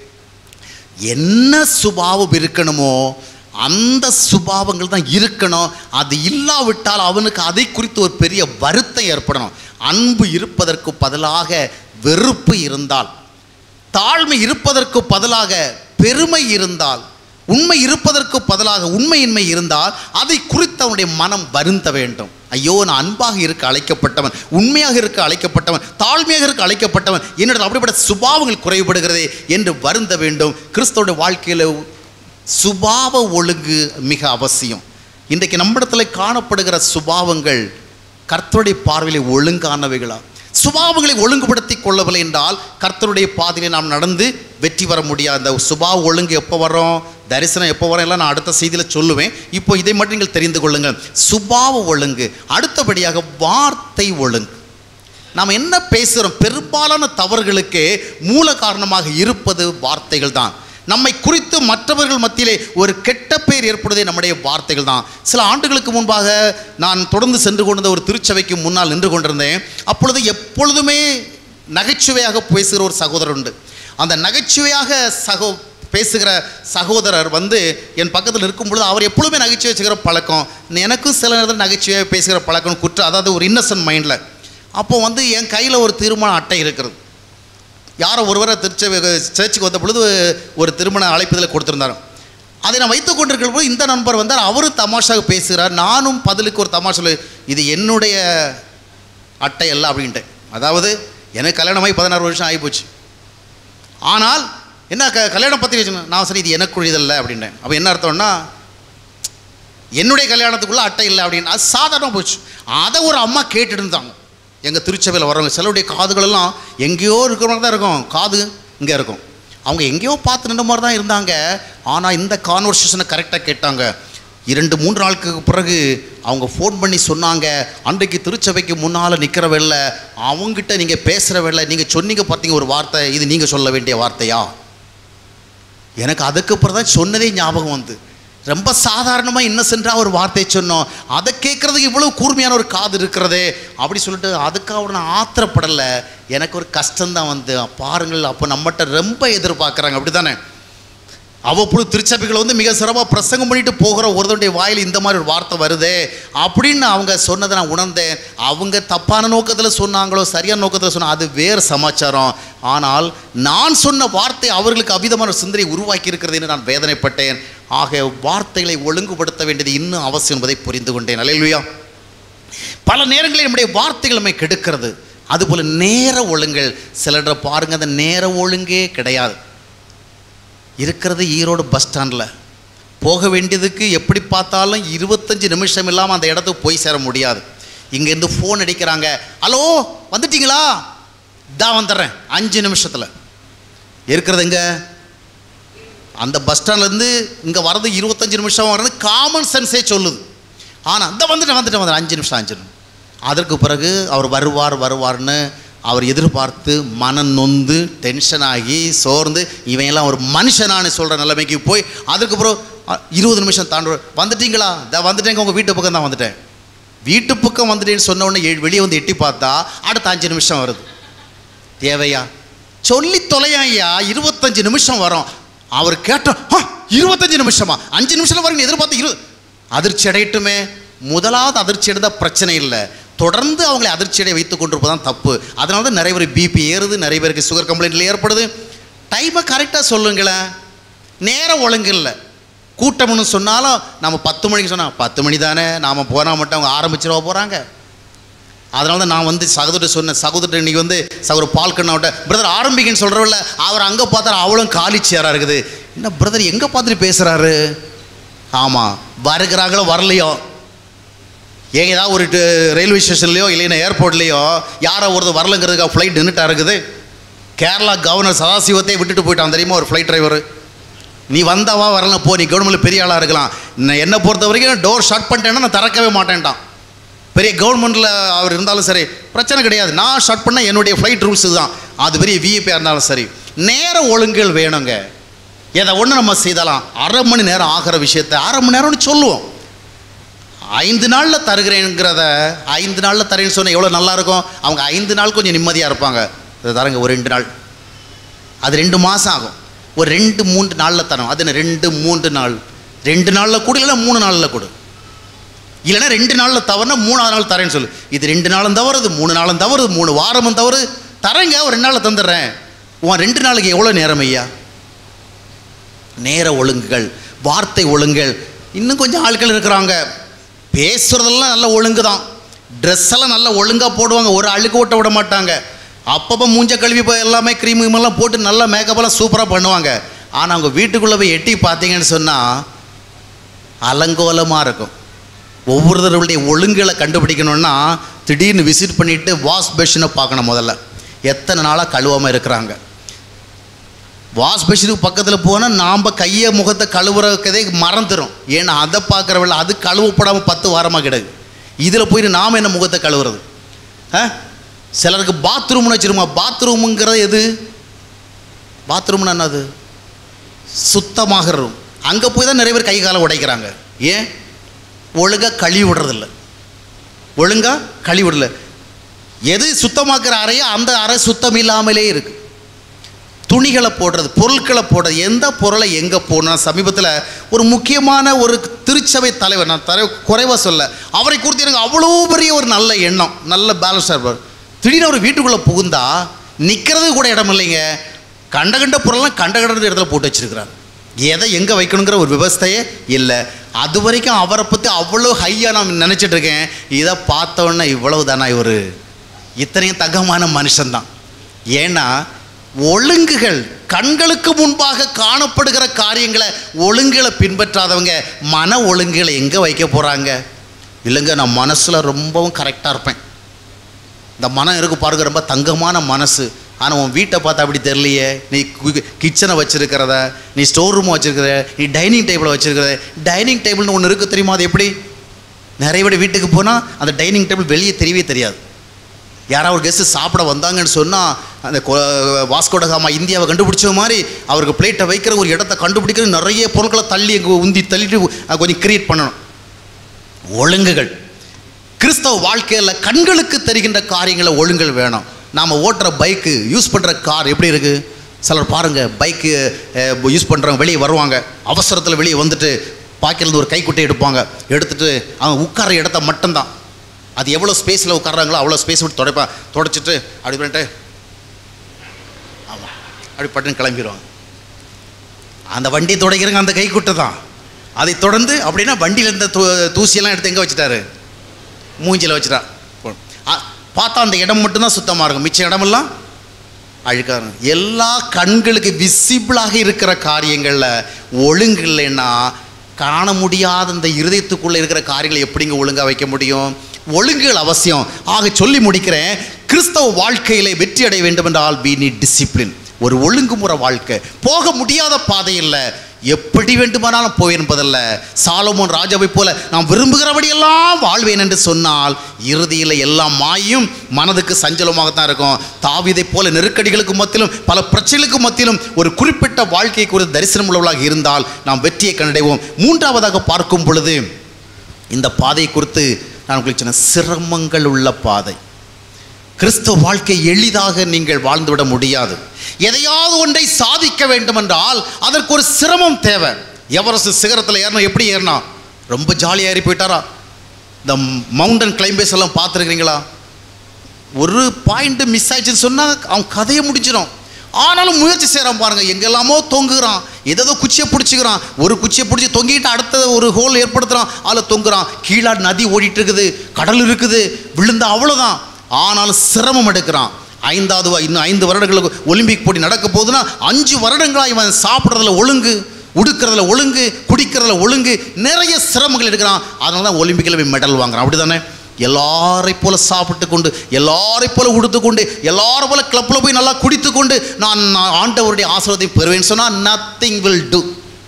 என்ன சுபாவம் இருக்கணுமோ அந்த சுபாவங்கள் தான் இருக்கணும் அது இல்லாவிட்டால் அவனுக்கு அதை குறித்து ஒரு பெரிய வருத்தம் ஏற்படணும் அன்பு இருப்பதற்கு பதிலாக வெறுப்பு இருந்தால் தாழ்மை இருப்பதற்கு பதிலாக பெருமை இருந்தால் உண்மை இருப்பதற்கு பதிலாக உண்மையின்மை இருந்தால் அதை குறித்து அவனுடைய மனம் வருந்த வேண்டும் ஐயோ நான் அன்பாக இருக்க அழைக்கப்பட்டவன் உண்மையாக இருக்க அழைக்கப்பட்டவன் தாழ்மையாக இருக்க அழைக்கப்பட்டவன் என்னிடம் அப்படிப்பட்ட சுபாவங்கள் குறைபடுகிறதே என்று வருந்த வேண்டும் கிறிஸ்தவனுடைய வாழ்க்கையில் சுபாவ ஒழுங்கு மிக அவசியம் இன்றைக்கு நம்மிடத்தில் காணப்படுகிற சுபாவங்கள் கர்த்தருடைய பார்வையில் ஒழுங்கானவைகளா சுபாவங்களை ஒழுங்குபடுத்தி கொள்ளவில்லை என்றால் கர்த்தருடைய பாதையிலே நாம் நடந்து வெற்றி பெற முடியாது அந்த சுபாவ ஒழுங்கு எப்போ வரும் தரிசனம் எப்போ வரும் எல்லாம் நான் அடுத்த செய்தியில் சொல்லுவேன் இப்போ இதை மட்டும் நீங்கள் தெரிந்து கொள்ளுங்கள் சுபாவ ஒழுங்கு அடுத்தபடியாக வார்த்தை ஒழுங்கு நாம் என்ன பேசுகிறோம் பெரும்பாலான தவறுகளுக்கு மூல காரணமாக இருப்பது வார்த்தைகள் தான் நம்மை குறித்து மற்றவர்கள் மத்தியிலே ஒரு கெட்ட பெயர் ஏற்படுவதே நம்முடைய வார்த்தைகள் தான் சில ஆண்டுகளுக்கு முன்பாக நான் தொடர்ந்து சென்று கொண்டிருந்த ஒரு திருச்சபைக்கு முன்னால் நின்று கொண்டிருந்தேன் அப்பொழுது எப்பொழுதுமே நகைச்சுவையாக பேசுகிற ஒரு சகோதரர் உண்டு அந்த நகைச்சுவையாக சகோ பேசுகிற சகோதரர் வந்து என் பக்கத்தில் இருக்கும் பொழுது அவர் எப்பொழுதுமே நகைச்சுவை வச்சுக்கிற பழக்கம் எனக்கும் சில நேரத்தில் நகைச்சுவையாக பேசுகிற பழக்கம் குற்றம் அதாவது ஒரு இன்னசென்ட் மைண்டில் அப்போ வந்து என் கையில் ஒரு திருமண அட்டை இருக்கிறது யாரோ ஒருவரை திருச்ச சர்ச்சுக்கு வந்த பொழுது ஒரு திருமண அழைப்புதலை கொடுத்துருந்தாரு அதை நான் வைத்துக் கொண்டிருக்கிற போது இந்த நண்பர் வந்தார் அவரும் தமாஷாக பேசுகிறார் நானும் பதிலுக்கு ஒரு தமாஷா இது என்னுடைய அட்டை அல்ல அப்படின்ட்டு அதாவது எனக்கு கல்யாணமாகி பதினாறு வருஷம் ஆகிப்போச்சு ஆனால் என்ன க கல்யாணம் பற்றி வச்சுங்க நான் சரி இது எனக்குரியதல்ல அப்படின்னேன் அப்போ என்ன அர்த்தம்னா என்னுடைய கல்யாணத்துக்குள்ள அட்டை இல்லை அப்படின்னு அது சாதாரணமாக போச்சு அதை ஒரு அம்மா கேட்டுட்டு இருந்தாங்க எங்கள் திருச்சபையில் வரவங்க சிலருடைய காதுகளெல்லாம் எங்கேயோ இருக்கிற மாதிரி தான் இருக்கும் காது இங்கே இருக்கும் அவங்க எங்கேயோ பார்த்து நின்ற மாதிரி தான் இருந்தாங்க ஆனால் இந்த கான்வர்சேஷனை கரெக்டாக கேட்டாங்க இரண்டு மூன்று நாளுக்கு பிறகு அவங்க ஃபோன் பண்ணி சொன்னாங்க அன்றைக்கு திருச்சபைக்கு முன்னால் நிற்கிற வெள்ள அவங்ககிட்ட நீங்கள் பேசுகிற வெள்ள நீங்கள் சொன்னீங்க பார்த்தீங்க ஒரு வார்த்தை இது நீங்கள் சொல்ல வேண்டிய வார்த்தையா எனக்கு அதுக்கப்புறம் தான் சொன்னதே ஞாபகம் வந்து ரொம்ப சாதாரணமாக இன்னசென்ட்டாக ஒரு வார்த்தையை சொன்னோம் அதை கேட்குறதுக்கு இவ்வளோ கூர்மையான ஒரு காது இருக்கிறதே அப்படி சொல்லிட்டு அதுக்காக நான் ஆத்திரப்படலை எனக்கு ஒரு கஷ்டம்தான் வந்து பாருங்கள் அப்போ நம்மகிட்ட ரொம்ப எதிர்பார்க்குறாங்க அப்படி தானே அவ்வப்பொழுது திருச்சபைகள் வந்து மிக சிறப்பாக பிரசங்கம் பண்ணிட்டு போகிற ஒருத்தருடைய வாயில் இந்த மாதிரி ஒரு வார்த்தை வருதே அப்படின்னு அவங்க சொன்னதை நான் உணர்ந்தேன் அவங்க தப்பான நோக்கத்தில் சொன்னாங்களோ சரியான நோக்கத்தில் சொன்னா அது வேறு சமாச்சாரம் ஆனால் நான் சொன்ன வார்த்தை அவர்களுக்கு அவிதமான ஒரு சிந்தனை உருவாக்கி இருக்கிறது என்று நான் வேதனைப்பட்டேன் ஆக வார்த்தைகளை ஒழுங்குபடுத்த வேண்டியது இன்னும் அவசியம் என்பதை புரிந்து கொண்டேன் அலையிலுயா பல நேரங்களில் நம்முடைய வார்த்தைகள் நம்மை கெடுக்கிறது அதுபோல் நேர ஒழுங்கல் சிலரை பாருங்க அந்த நேர ஒழுங்கே கிடையாது இருக்கிறது ஈரோடு பஸ் ஸ்டாண்டில் போக வேண்டியதுக்கு எப்படி பார்த்தாலும் இருபத்தஞ்சி நிமிஷம் இல்லாமல் அந்த இடத்துக்கு போய் சேர முடியாது இங்கேருந்து ஃபோன் அடிக்கிறாங்க ஹலோ வந்துட்டீங்களா தான் வந்துடுறேன் அஞ்சு நிமிஷத்தில் இருக்கிறது எங்க அந்த பஸ் ஸ்டாண்ட்லேருந்து இங்கே வர்றது இருபத்தஞ்சு நிமிஷம் வர்றது காமன் சென்ஸே சொல்லுது ஆனால் இந்த வந்துட்டு வந்துட்டு வந்துட்டு அஞ்சு நிமிஷம் அஞ்சு நிமிஷம் அதற்கு பிறகு அவர் வருவார் வருவார்னு அவர் எதிர்பார்த்து மனம் நொந்து டென்ஷன் ஆகி சோர்ந்து இவன் எல்லாம் ஒரு மனுஷனான்னு சொல்கிற நிலைமைக்கு போய் அதுக்கப்புறம் அ, இருபது நிமிஷம் தாண்டு வந்துட்டீங்களா இதை வந்துட்டேங்க உங்கள் வீட்டு பக்கம் தான் வந்துட்டேன் வீட்டு பக்கம் வந்துட்டேன்னு சொன்ன உடனே எ- வெளியே வந்து எட்டி பார்த்தா அடுத்த அஞ்சு நிமிஷம் வருது தேவையா சொல்லி தொலையா இருபத்தஞ்சு நிமிஷம் வரும் அவர் கேட்டோம் "ஆ, இருபத்தஞ்சு நிமிஷமா அஞ்சு நிமிஷம் வரைக்கும் எதிர்பார்த்து இரு அதிர்ச்சி அடையட்டுமே முதலாவது அதிர்ச்சி அடைந்தால் பிரச்சனை இல்லை தொடர்ந்து அவங்களை அதிர்ச்சி அடைய வைத்து கொண்டிருப்பதான் தப்பு அதனால தான் நிறைய பேர் பிபி ஏறுது நிறைய பேருக்கு சுகர் கம்ப்ளைண்ட்ல ஏற்படுது டைமை கரெக்டாக சொல்லுங்களேன் நேரம் ஒழுங்கு இல்லை கூட்டம்னு சொன்னாலும் நம்ம பத்து மணிக்கு சொன்னால் பத்து மணி தானே நாம் போனால் மட்டும் அவங்க ஆரம்பிச்சிருவா போகிறாங்க அதனால தான் நான் வந்து சகோதரர் சொன்னேன் சகோதரர் இன்னைக்கு வந்து சகோதர பால் கண்ணாவிட்ட பிரதர் ஆரம்பிக்கன்னு சொல்கிறவில்ல அவர் அங்கே பார்த்தா அவளும் காலி சேராக இருக்குது என்ன பிரதர் எங்கே பார்த்துட்டு பேசுகிறாரு ஆமாம் வருகிறாங்களோ வரலையோ ஏன் ஏதாவது ஒரு டு- ரயில்வே ஸ்டேஷன்லையோ இல்லைன்னா ஏர்போர்ட்லேயோ யாரோ ஒருத்தர் வரலங்கிறதுக்காக ஃப்ளைட் நின்றுட்டா இருக்குது கேரளா கவர்னர் சதாசிவத்தை விட்டுட்டு போயிட்டான் தெரியுமா ஒரு ஃப்ளைட் டிரைவர் நீ வந்தவா வரலாம் போ நீ கவர்மெண்ட்டில் பெரிய ஆளாக இருக்கலாம் நான் என்னை பொறுத்த வரைக்கும் டோர் ஷட் பண்ணிட்டேன்னா நான் திறக்கவே மாட்டேன்ட்டான் பெரிய கவர்மெண்ட்டில் அவர் இருந்தாலும் சரி பிரச்சனை கிடையாது நான் ஷட் பண்ண என்னுடைய ஃப்ளைட் ரூல்ஸ் தான் அது பெரிய விஐபியாக இருந்தாலும் சரி நேர ஒழுங்குகள் வேணுங்க எதை ஒன்று நம்ம செய்தலாம் அரை மணி நேரம் ஆகிற விஷயத்தை அரை மணி நேரம்னு சொல்லுவோம் ஐந்து நாளில் தருகிறேங்கிறத ஐந்து நாளில் தரேன்னு சொன்னால் எவ்வளோ நல்லா இருக்கும் அவங்க ஐந்து நாள் கொஞ்சம் நிம்மதியாக இருப்பாங்க இதை தரங்க ஒரு ரெண்டு நாள் அது ரெண்டு மாதம் ஆகும் ஒரு ரெண்டு மூன்று நாளில் தரோம் அது என்ன ரெண்டு மூன்று நாள் ரெண்டு நாளில் கொடு இல்லைன்னா மூணு நாளில் கொடு இல்லைன்னா ரெண்டு நாளில் தவறுனா மூணாவது நாள் தரேன்னு சொல்லு இது ரெண்டு நாளும் தவறுது மூணு நாளும் தவறுது மூணு வாரமும் தவறு தரேங்க ஒரு ரெண்டு நாளில் தந்துடுறேன் உன் ரெண்டு நாளுக்கு எவ்வளோ நேரம் ஐயா நேர ஒழுங்குகள் வார்த்தை ஒழுங்குகள் இன்னும் கொஞ்சம் ஆட்கள் இருக்கிறாங்க பேசுகிறதெல்லாம் நல்ல ஒழுங்கு தான் ட்ரெஸ் எல்லாம் நல்லா ஒழுங்காக போடுவாங்க ஒரு அழுக்கு ஓட்ட விட மாட்டாங்க அப்பப்போ மூஞ்ச கழுவி போய் எல்லாமே க்ரீம் எல்லாம் போட்டு நல்லா மேக்கப்லாம் சூப்பராக பண்ணுவாங்க ஆனால் அவங்க வீட்டுக்குள்ளே போய் எட்டி பார்த்தீங்கன்னு சொன்னால் அலங்கோலமாக இருக்கும் ஒவ்வொருத்தருடைய ஒழுங்குகளை கண்டுபிடிக்கணும்னா திடீர்னு விசிட் பண்ணிவிட்டு வாஷ் பேஷனை பார்க்கணும் முதல்ல எத்தனை நாளாக கழுவாமல் இருக்கிறாங்க வாஷ் பேஷனுக்கு பக்கத்தில் போனால் நாம் கையை முகத்தை கழுவுறக்கதே மறந்துடும் ஏன்னா அதை பார்க்குறவில்ல அது கழுவப்படாமல் பத்து வாரமாக கிடக்கு இதில் போயிட்டு நாம் என்ன முகத்தை கழுவுறது ஆ சிலருக்கு பாத்ரூம்னு வச்சுருமா பாத்ரூமுங்கிறது எது பாத்ரூம்னு என்னது சுத்தமாக ரூம் அங்கே போய் தான் நிறைய பேர் கை காலை உடைக்கிறாங்க ஏன் ஒழுங்காக கழுவி விடுறதில்ல ஒழுங்காக கழுவி விடல எது சுத்தமாக்குற அறையோ அந்த அறை சுத்தம் இல்லாமலே இருக்கு துணிகளை போடுறது பொருட்களை போடுறது எந்த பொருளை எங்கே போடணும் சமீபத்தில் ஒரு முக்கியமான ஒரு திருச்சபை தலைவர் நான் தர குறைவாக சொல்ல அவரை குறித்து எனக்கு அவ்வளோ பெரிய ஒரு நல்ல எண்ணம் நல்ல பேலன்ஸாக இருப்பார் திடீர்னு அவர் வீட்டுக்குள்ளே புகுந்தா நிற்கிறது கூட இடம் இல்லைங்க கண்ட கண்ட பொருள்லாம் கண்ட கண்ட இடத்துல போட்டு வச்சிருக்கிறார் எதை எங்கே வைக்கணுங்கிற ஒரு விவஸ்தையே இல்லை அது வரைக்கும் அவரை பற்றி அவ்வளோ ஹையாக நான் நினச்சிட்டு இருக்கேன் இதை பார்த்த உடனே இவ்வளவு தானா இவர் இத்தனையும் தகமான மனுஷன்தான் ஏன்னா ஒழுங்குகள் கண்களுக்கு முன்பாக காணப்படுகிற காரியங்களை ஒழுங்குகளை பின்பற்றாதவங்க மன ஒழுங்குகளை எங்கே வைக்க போகிறாங்க இல்லைங்க நான் மனசில் ரொம்பவும் கரெக்டாக இருப்பேன் இந்த மனம் இருக்கு பாருங்க ரொம்ப தங்கமான மனசு ஆனால் உன் வீட்டை பார்த்தா அப்படி தெரியலையே நீ கிச்சனை வச்சிருக்கிறத நீ ஸ்டோர் ரூம் வச்சிருக்கிற நீ டைனிங் டேபிளை வச்சிருக்கிற டைனிங் டேபிள்னு ஒன்று இருக்குது தெரியுமா அது எப்படி நிறைய பேர் வீட்டுக்கு போனால் அந்த டைனிங் டேபிள் வெளியே தெரியவே தெரியாது யாராவது ஒரு கெஸ்ட்டு சாப்பிட வந்தாங்கன்னு சொன்னால் அந்த கொ- வாஸ்கோடகாமா இந்தியாவை கண்டுபிடிச்ச மாதிரி அவருக்கு பிளேட்டை வைக்கிற ஒரு இடத்த கண்டுபிடிக்கிற நிறைய பொருட்களை தள்ளி அங்கே உந்தி தள்ளிட்டு அஹ், கொஞ்சம் கிரியேட் பண்ணணும் ஒழுங்குகள் கிறிஸ்தவ வாழ்க்கையில் கண்களுக்கு தெரிகின்ற காரியங்களை ஒழுங்குகள் வேணும் நாம் ஓட்டுற பைக்கு யூஸ் பண்ணுற கார் எப்படி இருக்குது சிலர் பாருங்கள் பைக்கு யூஸ் பண்ணுறவங்க வெளியே வருவாங்க அவசரத்தில் வெளியே வந்துட்டு பாக்கெட்லேருந்து ஒரு கைக்குட்டை எடுப்பாங்க எடுத்துட்டு அவங்க உட்கார இடத்த மட்டும்தான் அது எவ்வளோ ஸ்பேஸில் உட்கார்றாங்களோ அவ்வளோ ஸ்பேஸ் விட்டு துடைப்பா துடைச்சிட்டு அப்படி பண்ணிட்டு ஆமாம் அப்படி பட்டுன்னு கிளம்பிடுவாங்க அந்த வண்டி துடைக்கிறங்க அந்த கைக்குட்டை தான் அதை தொடர்ந்து அப்படின்னா வண்டியில் இருந்த தூ தூசியெல்லாம் எடுத்து எங்கே வச்சுட்டாரு மூஞ்சில வச்சுட்டா போ- ஆ, பார்த்தா அந்த இடம் மட்டும்தான் சுத்தமாக இருக்கும் மிச்ச இடமெல்லாம் அழுக்காக இருக்கும் எல்லா கண்களுக்கு விசிபிளாக இருக்கிற காரியங்களில் ஒழுங்கு இல்லைன்னா காண முடியாத இந்த இருதயத்துக்குள்ளே இருக்கிற காரியங்களை எப்படிங்க ஒழுங்காக வைக்க முடியும் ஒழுங்குகள் அவசியம் ஆக சொல்லி முடிக்கிறேன் கிறிஸ்தவ வாழ்க்கையிலே வெற்றி அடைய வேண்டும் என்றால் we need discipline ஒரு ஒழுங்குமுறை வாழ்க்கை போக முடியாத பாதை இல்லை எப்படி வேண்டுமானாலும் போய் என்பதல்ல சாலமோன் ராஜாவை போல நான் விரும்புகிறபடியெல்லாம் வாழ்வேன் என்று சொன்னால் இறுதியில் எல்லாம் மாயும் மனதுக்கு சஞ்சலமாகத்தான் இருக்கும் தாவீதைப் போல நெருக்கடிகளுக்கு மத்தியிலும் பல பிரச்சனைகளுக்கு மத்தியிலும் ஒரு குறிப்பிட்ட வாழ்க்கை குறித்து தரிசனம் உள்ளவர்களாக இருந்தால் நாம் வெற்றியை கண்டடைவோம் மூன்றாவதாக பார்க்கும் பொழுது இந்த பாதை குறித்து நான் உங்களுக்கு சொன்ன சிரமங்கள் உள்ள பாதை கிறிஸ்தவ வாழ்க்கை எளிதாக நீங்கள் வாழ்ந்துவிட முடியாது எதையாவது ஒன்றை சாதிக்க வேண்டும் என்றால் அதற்கு ஒரு சிரமம் தேவை எவரஸ்ட் சிகரத்தில் ஏறணும் எப்படி ஏறணும் ரொம்ப ஜாலியாக ஏறி போயிட்டாரா இந்த மவுண்டன் கிளைம்பேஸ் எல்லாம் பார்த்துருக்கிறீங்களா ஒரு பாயிண்ட் மிஸ் ஆயிடுச்சுன்னு சொன்னால் அவன் கதையை முடிஞ்சிடும் ஆனாலும் முயற்சி செய்கிறான் பாருங்க எங்கெல்லாமோ தொங்குகிறான் ஏதோ குச்சியை பிடிச்சிக்கிறான் ஒரு குச்சியை பிடிச்சி தொங்கிட்டு அடுத்த ஒரு ஹோல் ஏற்படுத்துகிறான் அதில் தொங்குறான் கீழே நதி ஓடிட்டு இருக்குது கடல் இருக்குது விழுந்தா அவ்வளோதான் ஆனாலும் சிரமம் எடுக்கிறான் ஐந்தாவது வ- இன்னும் ஐந்து வருடங்களுக்கு ஒலிம்பிக் போட்டி நடக்க போகுதுன்னா அஞ்சு வருடங்களா இவன் சாப்பிட்றதுல ஒழுங்கு உடுக்கிறதுல ஒழுங்கு குடிக்கிறதுல ஒழுங்கு நிறைய சிரமங்கள் எடுக்கிறான் அதனால தான் ஒலிம்பிக்கில் போய் மெடல் வாங்குறான் அப்படி தானே எல்லாரை போல சாப்பிட்டு கொண்டு எல்லாரை போல உடுத்து கொண்டு எல்லாரும் போல கிளப்பில் போய் நல்லா குடித்து கொண்டு நான் நான் ஆண்டவருடைய ஆசீர்வாதத்தை பெறுவேன்னு சொன்னால் நத்திங் வில் do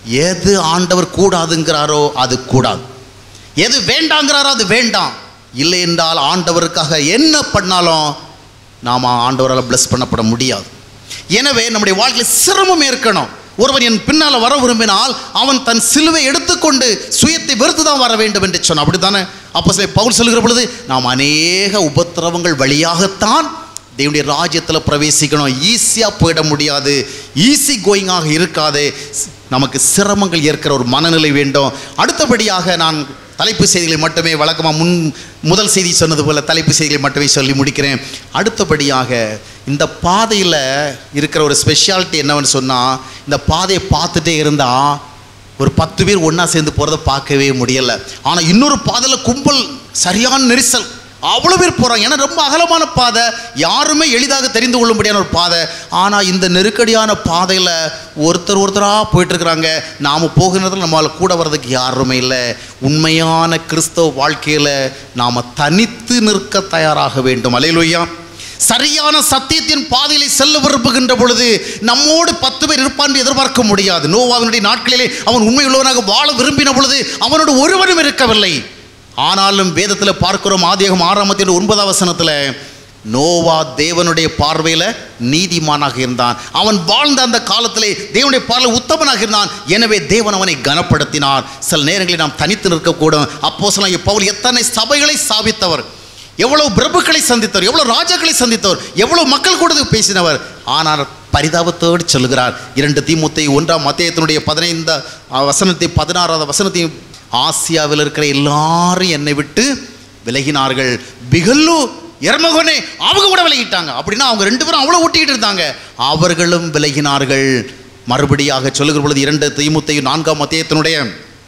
எது ஆண்டவர் கூடாதுங்கிறாரோ அது கூடாது எது வேண்டாங்கிறாரோ அது வேண்டாம் இல்லை என்றால் ஆண்டவருக்காக என்ன பண்ணாலும் நாம் ஆண்டவரால் bless பண்ணப்பட முடியாது எனவே நம்முடைய வாழ்க்கையில் சிரமம் இருக்கணும் ஒருவன் என் பின்னால் வர விரும்பினால் அவன் தன் சிலுவை எடுத்துக்கொண்டு சுயத்தை வெறுத்து தான் வர வேண்டும் என்று சொன்னான் அப்படித்தானே அப்போ சில பவுல் சொல்கிற பொழுது நாம் அநேக உபத்திரவங்கள் வழியாகத்தான் தேவனுடைய ராஜ்யத்தில் பிரவேசிக்கணும் ஈஸியாக போயிட முடியாது ஈஸி கோயிங்காக இருக்காது ஸ்- நமக்கு சிரமங்கள் ஏற்கிற ஒரு மனநிலை வேண்டும் அடுத்தபடியாக நான் தலைப்பு செய்திகளை மட்டுமே வழக்கமாக முன் முதல் செய்தி சொன்னது போல தலைப்பு செய்திகளை மட்டுமே சொல்லி முடிக்கிறேன் அடுத்தபடியாக இந்த பாதையில் இருக்கிற ஒரு ஸ்பெஷாலிட்டி என்னவென்னு சொன்னால் இந்த பாதையை பார்த்துட்டே இருந்தால் ஒரு பத்து பேர் ஒன்றா சேர்ந்து போகிறத பார்க்கவே முடியலை ஆனால் இன்னொரு பாதையில் கும்பல் சரியான நெரிசல் அவ்வளோ பேர் போகிறாங்க ஏன்னா ரொம்ப அகலமான பாதை யாருமே எளிதாக தெரிந்து கொள்ள முடியாத ஒரு பாதை ஆனால் இந்த நெருக்கடியான பாதையில் ஒருத்தர் ஒருத்தராக போயிட்டுருக்குறாங்க நாம் போகின்றதில் நம்மளால் கூட வர்றதுக்கு யாருமே இல்லை உண்மையான கிறிஸ்தவ வாழ்க்கையில் நாம் தனித்து நிற்க தயாராக வேண்டும் அலையிலொய்யா சரியான சத்தியத்தின் பாதையிலே செல்ல விரும்புகின்ற பொழுது நம்மோடு பத்து பேர் இருப்பான் என்று எதிர்பார்க்க முடியாது நோவாவினுடைய நாட்களிலே அவன் உண்மையுள்ளவனாக வாழ விரும்பின பொழுது அவனோடு ஒருவனும் இருக்கவில்லை ஆனாலும் வேதத்தில் பார்க்கிறோம் ஆதியகம் ஆறாமத்தின் ஒன்பதாம் வசனத்தில் நோவா தேவனுடைய பார்வையில் நீதிமானாக இருந்தான் அவன் வாழ்ந்த அந்த காலத்திலே தேவனுடைய பார்வையில் உத்தமனாக இருந்தான் எனவே தேவன் அவனை கனப்படுத்தினார் சில நேரங்களில் நாம் தனித்து நிற்கக்கூடும் அப்போ சொல்ல பவுல் எத்தனை சபைகளை சாபித்தவர் எவ்வளவு பிரபுக்களை சந்தித்தவர் எவ்வளவு ராஜாக்களை சந்தித்தவர் எவ்வளவு மக்கள் கூட பேசினவர் ஆனால் பரிதாபத்தோடு சொல்லுகிறார் இரண்டு தீமுத்தை ஒன்றாம் மத்தியத்தினுடைய பதினைந்த வசனத்தை பதினாறாவது வசனத்தையும் ஆசியாவில் இருக்கிற எல்லாரும் என்னை விட்டு விலகினார்கள் பிகல்லு எர்மகோனே அவங்க கூட விலகிட்டாங்க அப்படின்னா அவங்க ரெண்டு பேரும் அவ்வளோ ஒட்டிக்கிட்டு இருந்தாங்க அவர்களும் விலகினார்கள் மறுபடியாக சொல்லுகிற பொழுது இரண்டு தீமுத்தையும் நான்காம் மத்தியத்தினுடைய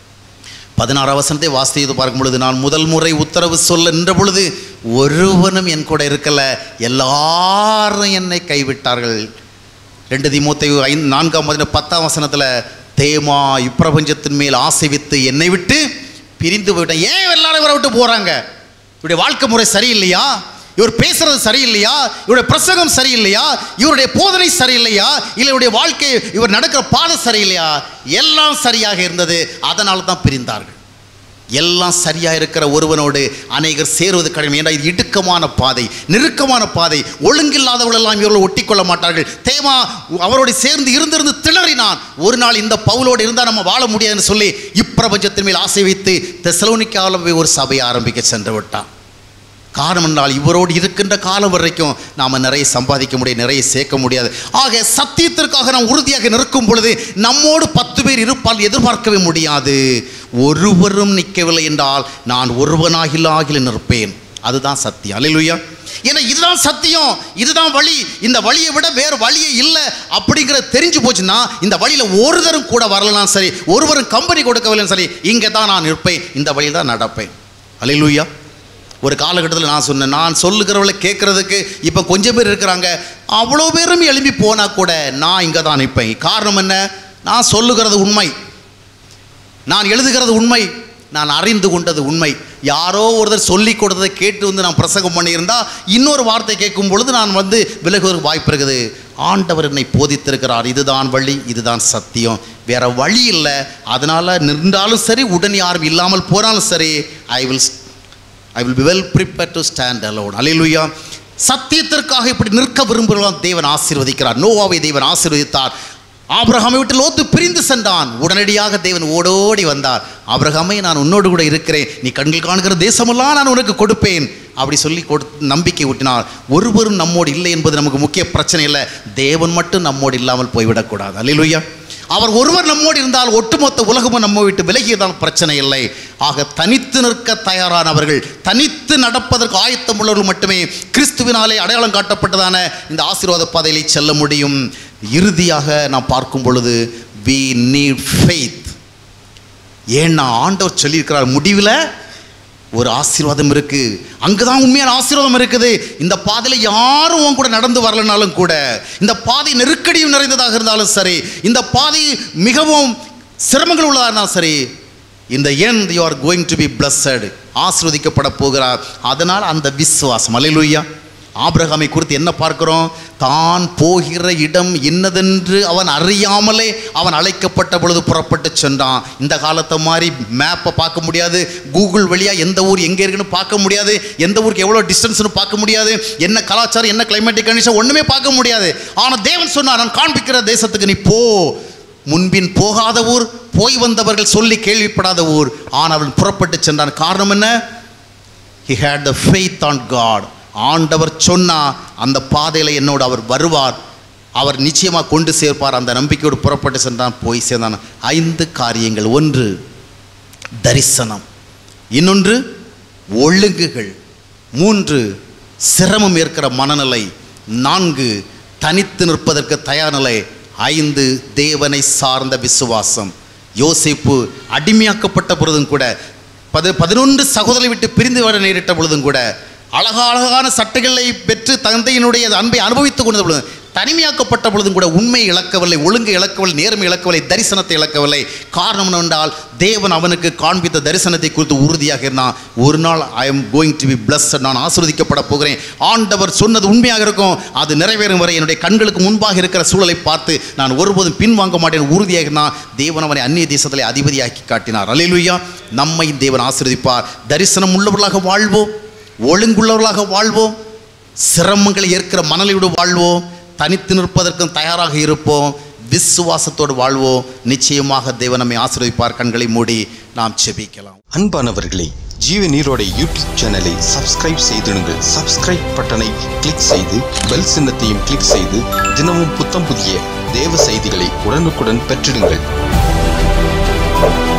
பதினாறு வசனத்தை வாசித்து பார்க்கும் பொழுது நான் முதல் முறை உத்தரவு சொல்ல நின்ற பொழுது ஒருவனும் என் கூட இருக்கல எல்லாரும் என்னை கைவிட்டார்கள் ரெண்டு திமுத்தை ஐந்து நான்காம் பதின பத்தாம் வசனத்தில் தேமா இப்பிரபஞ்சத்தின் மேல் ஆசை வித்து என்னை விட்டு பிரிந்து போயிட்டேன் ஏன் எல்லாரும் இவரை விட்டு போகிறாங்க இவருடைய வாழ்க்கை முறை சரியில்லையா இவர் பேசுறது சரியில்லையா இவருடைய பிரசங்கம் சரியில்லையா இவருடைய போதனை சரியில்லையா இல்லை இவருடைய வாழ்க்கை இவர் நடக்கிற பாதை சரியில்லையா எல்லாம் சரியாக இருந்தது அதனால தான் பிரிந்தார்கள் எல்லாம் சரியா இருக்கிற ஒருவனோடு அநேகர் சேருவது கடினம் ஏன்னா இது இடுக்கமான பாதை நெருக்கமான பாதை ஒழுங்கில்லாதவர்கள் எல்லாம் இவர்கள் ஒட்டிக்கொள்ள மாட்டார்கள் தேமா அவரோடு சேர்ந்து இருந்திருந்து திணறினான் ஒரு நாள் இந்த பவுலோடு இருந்தால் நம்ம வாழ முடியாதுன்னு சொல்லி இப்பிரபஞ்சத்தின் மேல் ஆசை வைத்து தெசலோனிக்காவில் போய் ஒரு சபையை ஆரம்பிக்க சென்று விட்டான் காரணம் என்றால் இவரோடு இருக்கின்ற காலம் வரைக்கும் நாம் நிறைய சம்பாதிக்க முடியாது நிறைய சேர்க்க முடியாது ஆக சத்தியத்திற்காக நாம் உறுதியாக நிற்கும் பொழுது நம்மோடு பத்து பேர் இருப்பால் எதிர்பார்க்கவே முடியாது ஒருவரும் நிற்கவில்லை என்றால் நான் ஒருவனாகிலாகில நிற்பேன் அதுதான் சத்தியம் அல்லேலூயா ஏன்னா இதுதான் சத்தியம் இதுதான் வழி இந்த வழியை விட வேறு வழியே இல்லை அப்படிங்கிற தெரிஞ்சு போச்சுன்னா இந்த வழியில் ஒருத்தரும் கூட வரலாம் சரி ஒருவரும் கம்பெனி கொடுக்கவில்லைன்னு சரி இங்கே தான் நான் இருப்பேன் இந்த வழியில் தான் நடப்பேன் அல்லேலூயா ஒரு காலகட்டத்தில் நான் சொன்னேன் நான் சொல்லுகிறவளை கேட்குறதுக்கு இப்போ கொஞ்சம் பேர் இருக்கிறாங்க அவ்வளோ பேரும் எழும்பி போனால் கூட நான் இங்கே தான் நிற்பேன் காரணம் என்ன நான் சொல்லுகிறது உண்மை நான் எழுதுகிறது உண்மை நான் அறிந்து கொண்டது உண்மை யாரோ ஒருத்தர் சொல்லி கொடுத்ததை கேட்டு வந்து நான் பிரசங்கம் பண்ணியிருந்தா இன்னொரு வார்த்தை கேட்கும் பொழுது நான் வந்து விலகுவதற்கு வாய்ப்பு இருக்குது ஆண்டவர் என்னை போதித்திருக்கிறார் இதுதான் வழி இதுதான் சத்தியம் வேற வழி இல்லை அதனால் நின்றாலும் சரி உடன் யாரும் இல்லாமல் போனாலும் சரி I will I will be well prepare to stand alone அலையிலுயா சத்தியத்திற்காக இப்படி நிற்க விரும்புகிறோம் தேவன் ஆசீர்வதிக்கிறார் நோவாவை தேவன் ஆசீர்வதித்தார் ஆபிரகாமை விட்டு லோத்து பிரிந்து சென்றான் உடனடியாக தேவன் ஓடோடி வந்தார் ஆபிரகாமை நான் உன்னோடு கூட இருக்கிறேன் நீ கண்கள் காணுகிற தேசமெல்லாம் நான் உனக்கு கொடுப்பேன் அப்படி சொல்லி கொடு நம்பிக்கை ஊட்டினார் ஒருவரும் நம்மோடு இல்லை என்பது நமக்கு முக்கிய பிரச்சனை இல்லை தேவன் மட்டும் நம்மோடு இல்லாமல் போய்விடக்கூடாது அல்லையா அவர் ஒருவர் நம்மோடு இருந்தால் ஒட்டுமொத்த உலகமும் நம்ம விட்டு விலகியதால் பிரச்சனை இல்லை ஆக தனித்து நிற்க தயாரானவர்கள் தனித்து நடப்பதற்கு ஆயத்தம் உள்ளவர்கள் மட்டுமே கிறிஸ்துவினாலே அடையாளம் காட்டப்பட்டதான இந்த ஆசீர்வாத பாதையிலே செல்ல முடியும் இறுதியாக நாம் பார்க்கும் பொழுது வி நீட் ஃபெய்த் ஏன்னா ஆண்டவர் சொல்லியிருக்கிறார் முடிவில் ஒரு ஆசீர்வாதம் இருக்கு அங்கதான் உண்மையான ஆசீர்வாதம் இருக்குது இந்த பாதையில யாரும் உன் கூட நடந்து வரலனாலும் கூட இந்த பாதை நெருக்கடியும் நிறைந்ததாக இருந்தாலும் சரி இந்த பாதை மிகவும் சிரமங்கள் உள்ளதாக இருந்தாலும் சரி இந்த என் you are going to be blessed ஆசிர்வதிக்கப்பட போகிறார் அதனால் அந்த விசுவாசம் அலையிலுயா ஆபிரகாமை குறித்து என்ன பார்க்கிறோம் தான் போகிற இடம் என்னதென்று அவன் அறியாமலே அவன் அழைக்கப்பட்ட பொழுது புறப்பட்டு சென்றான் இந்த காலத்தை மாதிரி மேப்பை பார்க்க முடியாது கூகுள் வழியாக எந்த ஊர் எங்கே இருக்குன்னு பார்க்க முடியாது எந்த ஊருக்கு எவ்வளோ டிஸ்டன்ஸ்னு பார்க்க முடியாது என்ன கலாச்சாரம் என்ன கிளைமேட்டிக் கண்டிஷன் ஒன்றுமே பார்க்க முடியாது ஆனால் தேவன் சொன்னார் நான் காண்பிக்கிற தேசத்துக்கு நீ போ முன்பின் போகாத ஊர் போய் வந்தவர்கள் சொல்லி கேள்விப்படாத ஊர் ஆனால் அவன் புறப்பட்டு சென்றான் காரணம் என்ன he had the faith on God ஆண்டவர் சொன்னா அந்த பாதையில் என்னோடு அவர் வருவார் அவர் நிச்சயமாக கொண்டு சேர்ப்பார் அந்த நம்பிக்கையோடு புறப்பட்டு சென்றான் போய் சேர்ந்தான் ஐந்து காரியங்கள் ஒன்று தரிசனம் இன்னொன்று ஒழுங்குகள் மூன்று சிரமம் ஏற்கிற மனநிலை நான்கு தனித்து நிற்பதற்கு தயார் நிலை ஐந்து தேவனை சார்ந்த விசுவாசம் யோசிப்பு அடிமையாக்கப்பட்ட பொழுதும் கூட பது பதினொன்று சகோதரை விட்டு பிரிந்து வர நேரிட்ட பொழுதும் கூட அழகா அழகான சட்டைகளை பெற்று தந்தையினுடைய அன்பை அனுபவித்துக் கொண்ட பொழுதும் தனிமையாக்கப்பட்ட பொழுதும் கூட உண்மை இழக்கவில்லை ஒழுங்கு இழக்கவில்லை நேர்மை இழக்கவில்லை தரிசனத்தை இழக்கவில்லை காரணம் என்னவென்றால் தேவன் அவனுக்கு காண்பித்த தரிசனத்தை குறித்து உறுதியாக இருந்தான் ஒரு நாள் I am going to be blessed நான் ஆசீர்வதிக்கப்பட போகிறேன் ஆண்டவர் சொன்னது உண்மையாக இருக்கும் அது நிறைவேறும் வரை என்னுடைய கண்களுக்கு முன்பாக இருக்கிற சூழலை பார்த்து நான் ஒருபோதும் பின்வாங்க மாட்டேன் உறுதியாக இருந்தான் தேவன் அவனை அந்நிய தேசத்திலே அதிபதியாக்கி காட்டினார் அல்லேலூயா நம்மையும் தேவன் ஆசீர்வதிப்பார் தரிசனம் உள்ளவர்களாக வாழ்வோம் ஒழுங்குள்ளவர்களாக வாழ்வோம் சிரமங்களை ஏற்கிற மனநிலையோடு வாழ்வோம் தனித்து நிற்பதற்கும் தயாராக இருப்போம் விசுவாசத்தோடு வாழ்வோம் நிச்சயமாக தேவன் நம்மை ஆசீர்வதிப்பார் கண்களை மூடி நாம் செபிக்கலாம் அன்பானவர்களே ஜீவ நீரோட யூடியூப் சேனலை சப்ஸ்கிரைப் செய்திடுங்கள் சப்ஸ்கிரைப் பட்டனை கிளிக் செய்து பெல் சின்னத்தையும் கிளிக் செய்து தினமும் புத்தம் புதிய தேவ செய்திகளை உடனுக்குடன் பெற்றிடுங்கள்